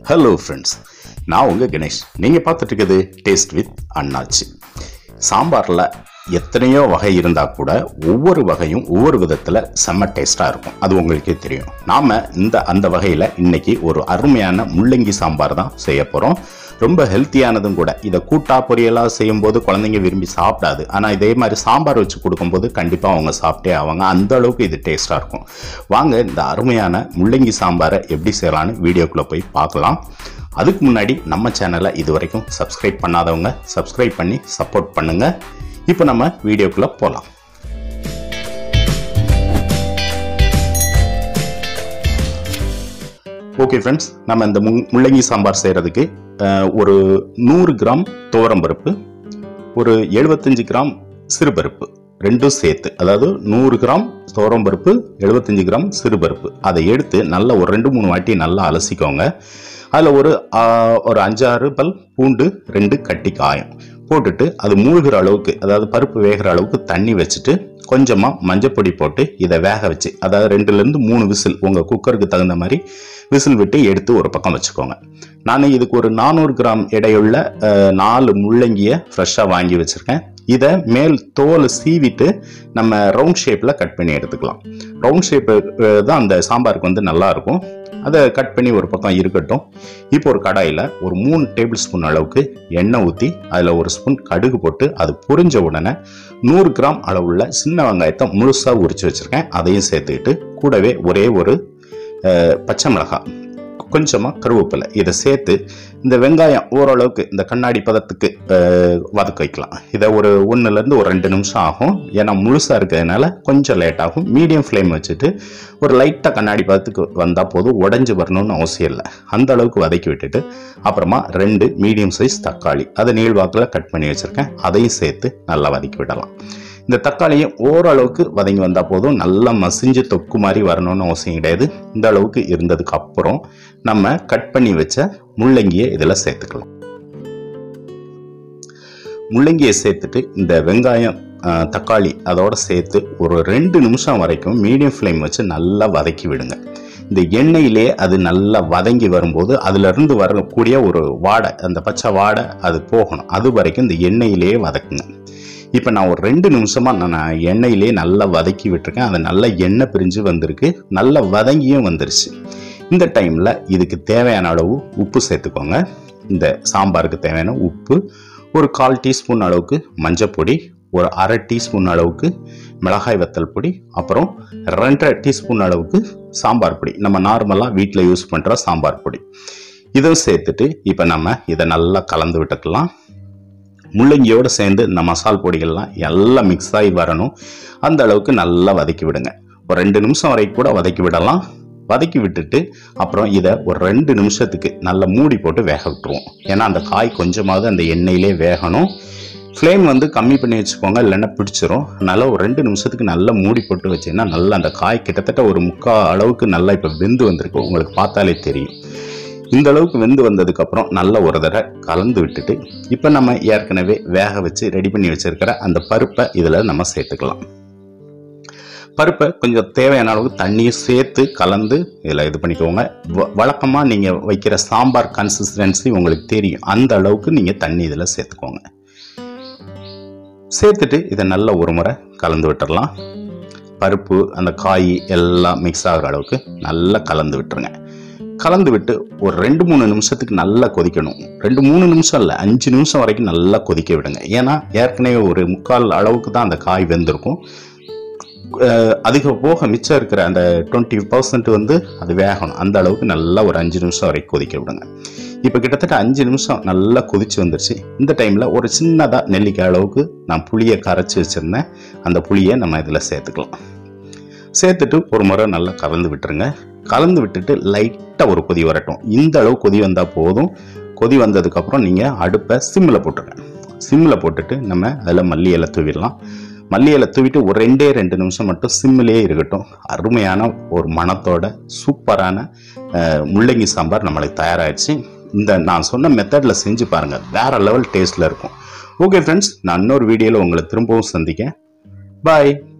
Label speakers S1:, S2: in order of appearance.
S1: hello friends நான் உங்கள் கணேஷ் நீங்கள் பார்த்துட்டு இருக்குது டேஸ்ட் வித் அண்ணாச்சி சாம்பாரில் எத்தனையோ வகை இருந்தால் கூட ஒவ்வொரு வகையும் ஒவ்வொரு விதத்தில் செம்ம டேஸ்ட்டாக இருக்கும் அது உங்களுக்கே தெரியும் நாம் இந்த அந்த வகையில் இன்னைக்கு ஒரு அருமையான முள்ளங்கி சாம்பார் தான் செய்ய போகிறோம் ரொம்ப ஹெல்த்தியானதும் கூட இதை கூட்டா பொரியலாக செய்யும்போது குழந்தைங்க விரும்பி சாப்பிடாது ஆனால் இதே மாதிரி சாம்பார் வச்சு கொடுக்கும்போது கண்டிப்பாக அவங்க சாப்பிட்டே ஆவாங்க அந்த அளவுக்கு இது டேஸ்ட்டாக இருக்கும் வாங்க இந்த அருமையான முள்ளங்கி சாம்பாரை எப்படி செய்யலான்னு வீடியோக்குள்ளே போய் பார்க்கலாம் அதுக்கு முன்னாடி நம்ம சேனலை இது வரைக்கும் சப்ஸ்கிரைப் பண்ணாதவங்க சப்ஸ்கிரைப் பண்ணி சப்போர்ட் பண்ணுங்க இப்போ நம்ம வீடியோக்குள்ளே போகலாம் ஓகே ஃப்ரெண்ட்ஸ் நம்ம இந்த முங் முள்ளங்கி சாம்பார் செய்கிறதுக்கு ஒரு நூறு கிராம் துவரம்பருப்பு ஒரு எழுபத்தஞ்சு கிராம் சிறுபருப்பு ரெண்டும் சேர்த்து அதாவது நூறு கிராம் துவரம்பருப்பு எழுபத்தஞ்சு கிராம் சிறுபருப்பு அதை எடுத்து நல்லா ஒரு ரெண்டு மூணு வாட்டி நல்லா அலசிக்கோங்க அதில் ஒரு ஆ, ஒரு அஞ்சாறு பல் பூண்டு ரெண்டு கட்டி காயம் போட்டுட்டு அது மூழ்கிற அளவுக்கு அதாவது பருப்பு வேகிற அளவுக்கு தண்ணி வச்சுட்டு கொஞ்சமாக மஞ்சப்பொடி போட்டு இதை வேக வச்சு அதாவது ரெண்டுலேருந்து மூணு விசில் உங்கள் குக்கருக்கு தகுந்த மாதிரி விசில் விட்டு எடுத்து ஒரு பக்கம் வச்சுக்கோங்க நான் இதுக்கு ஒரு நானூறு கிராம் எடையுள்ள அஹ், நாலு முள்ளங்கியை ஃப்ரெஷ்ஷாக வாங்கி வச்சுருக்கேன் இதை மேல் தோலை சீவிட்டு நம்ம ரவுண்ட் ஷேப்பில் கட் பண்ணி எடுத்துக்கலாம் ரவுண்ட் ஷேப்பு தான் அந்த சாம்பாருக்கு வந்து நல்லா இருக்கும் அதை கட் பண்ணி ஒரு பக்கம் இருக்கட்டும் இப்போ ஒரு கடாயில் ஒரு மூணு டேபிள் ஸ்பூன் அளவுக்கு எண்ணெய் ஊற்றி அதில் ஒரு ஸ்பூன் கடுகு போட்டு அது பொரிஞ்ச உடனே நூறு கிராம் அளவுள்ள சின்ன வெங்காயத்தை முழுசாக உரிச்சு வச்சுருக்கேன் அதையும் சேர்த்துக்கிட்டு கூடவே ஒரே ஒரு அஹ், பச்சை மிளகாய் கொஞ்சமாக கருவேப்பிலை இதை சேர்த்து இந்த வெங்காயம் ஓரளவுக்கு இந்த கண்ணாடி பதத்துக்கு அஹ், வதக்க வைக்கலாம் இதை ஒரு ஒன்றுலேருந்து ஒரு ரெண்டு நிமிஷம் ஆகும் ஏன்னா முழுசாக இருக்கிறதுனால கொஞ்சம் லேட் ஆகும் மீடியம் ஃப்ளேம் வச்சுட்டு ஒரு லைட்டாக கண்ணாடி பதத்துக்கு வந்தால் போதும் உடஞ்சி வரணும்னு அவசியம் இல்லை அந்த அளவுக்கு வதக்கி விட்டுட்டு அப்புறமா ரெண்டு மீடியம் சைஸ் தக்காளி அதை நீள்வாக்கில் கட் பண்ணி வச்சுருக்கேன் அதையும் சேர்த்து நல்லா வதக்கி விடலாம் இந்த தக்காளியும் ஓரளவுக்கு வதங்கி வந்தால் போதும் நல்லா மசிஞ்சு தொக்கு மாதிரி வரணும்னு அவசியம் கிடையாது இந்த அளவுக்கு இருந்ததுக்கு அப்புறம் நம்ம கட் பண்ணி வச்ச முள்ளங்கியை இதில் சேர்த்துக்கலாம் முள்ளங்கியை சேர்த்துட்டு இந்த வெங்காயம் ஆஹ், தக்காளி அதோட சேர்த்து ஒரு ரெண்டு நிமிஷம் வரைக்கும் மீடியம் ஃப்ளேம் வச்சு நல்லா வதக்கி விடுங்க இந்த எண்ணெயிலே அது நல்லா வதங்கி வரும்போது அதிலிருந்து வரக்கூடிய ஒரு வாடை அந்த பச்சை வாடை அது போகணும் அது வரைக்கும் இந்த எண்ணெயிலேயே வதக்குங்க இப்போ நான் ஒரு ரெண்டு நிமிஷமாக நான் எண்ணெயிலே நல்லா வதக்கி விட்டுருக்கேன் அது நல்லா எண்ணெய் பிரிஞ்சு வந்திருக்கு நல்லா வதங்கியும் வந்துருச்சு இந்த டைமில் இதுக்கு தேவையான அளவு உப்பு சேர்த்துக்கோங்க இந்த சாம்பாருக்கு தேவையான உப்பு ஒரு கால் டீஸ்பூன் அளவுக்கு மஞ்சப்பொடி ஒரு அரை டீஸ்பூன் அளவுக்கு மிளகாய் வத்தல் பொடி அப்புறம் ரெண்டரை டீஸ்பூன் அளவுக்கு சாம்பார் பொடி நம்ம நார்மலாக வீட்டில் யூஸ் பண்ணுற சாம்பார் பொடி இதை சேர்த்துட்டு இப்போ நம்ம இதை நல்லா கலந்து விட்டுக்கலாம் முள்ளங்கியோடு சேர்ந்து இந்த மசால் பொடிகள்லாம் எல்லாம் மிக்ஸ் ஆகி வரணும் அந்த அளவுக்கு நல்லா வதக்கி விடுங்க ஒரு ரெண்டு நிமிஷம் வரைக்கும் கூட வதக்கி விடலாம் வதக்கி விட்டுட்டு அப்புறம் இதை ஒரு ரெண்டு நிமிஷத்துக்கு நல்லா மூடி போட்டு வேக விட்டுருவோம் ஏன்னா அந்த காய் கொஞ்சமாவது அந்த எண்ணெயிலே வேகணும் ஃப்ளேம் வந்து கம்மி பண்ணி வச்சுக்கோங்க இல்லைன்னா பிடிச்சிரும் அதனால் ஒரு ரெண்டு நிமிஷத்துக்கு நல்லா மூடி போட்டு வச்சீங்கன்னா நல்லா அந்த காய் கிட்டத்தட்ட ஒரு முக்கால் அளவுக்கு நல்லா இப்போ வெந்து வந்திருக்கு உங்களுக்கு பார்த்தாலே தெரியும் இந்த அளவுக்கு வெந்து வந்ததுக்கப்புறம் நல்ல ஒரு தடவை கலந்து விட்டுட்டு இப்போ நம்ம ஏற்கனவே வேக வச்சு ரெடி பண்ணி வச்சிருக்கிற அந்த பருப்பை இதில் நம்ம சேர்த்துக்கலாம் பருப்பை கொஞ்சம் தேவையான அளவு தண்ணியும் சேர்த்து கலந்து இதில் இது பண்ணிக்கோங்க வழக்கமாக நீங்கள் வைக்கிற சாம்பார் கன்சிஸ்டன்சி உங்களுக்கு தெரியும் அந்த அளவுக்கு நீங்கள் தண்ணி இதில் சேர்த்துக்கோங்க சேர்த்துட்டு இதை நல்ல ஒரு முறை கலந்து விட்டுறலாம் பருப்பு அந்த காய் எல்லாம் மிக்ஸ் ஆகிற அளவுக்கு நல்லா கலந்து விட்டுருங்க கலந்து விட்டு ஒரு ரெண்டு மூணு நிமிஷத்துக்கு நல்லா கொதிக்கணும் ரெண்டு மூணு நிமிஷம் இல்லை அஞ்சு நிமிஷம் வரைக்கும் நல்லா கொதிக்க விடுங்க ஏன்னா ஏற்கனவே ஒரு முக்கால் அளவுக்கு தான் அந்த காய் வெந்திருக்கும் அஹ் அதிக போக மிச்சம் இருக்கிற அந்த டுவெண்ட்டி பர்சன்ட் வந்து அது வேகணும் அந்த அளவுக்கு நல்லா ஒரு அஞ்சு நிமிஷம் வரைக்கும் கொதிக்க விடுங்க இப்போ கிட்டத்தட்ட அஞ்சு நிமிஷம் நல்லா கொதிச்சு வந்துருச்சு இந்த டைமில் ஒரு சின்னதாக நெல்லிக்காய் அளவுக்கு நான் புளியை கரைச்சி வச்சுருந்தேன் அந்த புளியை நம்ம இதில் சேர்த்துக்கலாம் சேர்த்துட்டு ஒரு முறை நல்லா கலந்து விட்டுருங்க கலந்து விட்டுட்டு லைட்டாக ஒரு கொதி வரட்டும் இந்த அளவு கொதி வந்தால் போதும் கொதி வந்ததுக்கப்புறம் நீங்கள் அடுப்பை சிம்மில் போட்டுருங்க சிம்மில் போட்டுட்டு நம்ம அதில் மல்லி இலை தூவிடலாம் மல்லி இலை தூவிட்டு ஒரு ரெண்டே ரெண்டு நிமிஷம் மட்டும் சிம்மிலே இருக்கட்டும் அருமையான ஒரு மணத்தோட சூப்பரான அஹ், முள்ளங்கி சாம்பார் நம்மளுக்கு தயாராகிடுச்சு இந்த நான் சொன்ன மெத்தடில் செஞ்சு பாருங்கள் வேற லெவல் டேஸ்ட்டில் இருக்கும் ஓகே ஃப்ரெண்ட்ஸ் நான் இன்னொரு வீடியோவில் உங்களை திரும்பவும் சந்திக்கேன் பாய்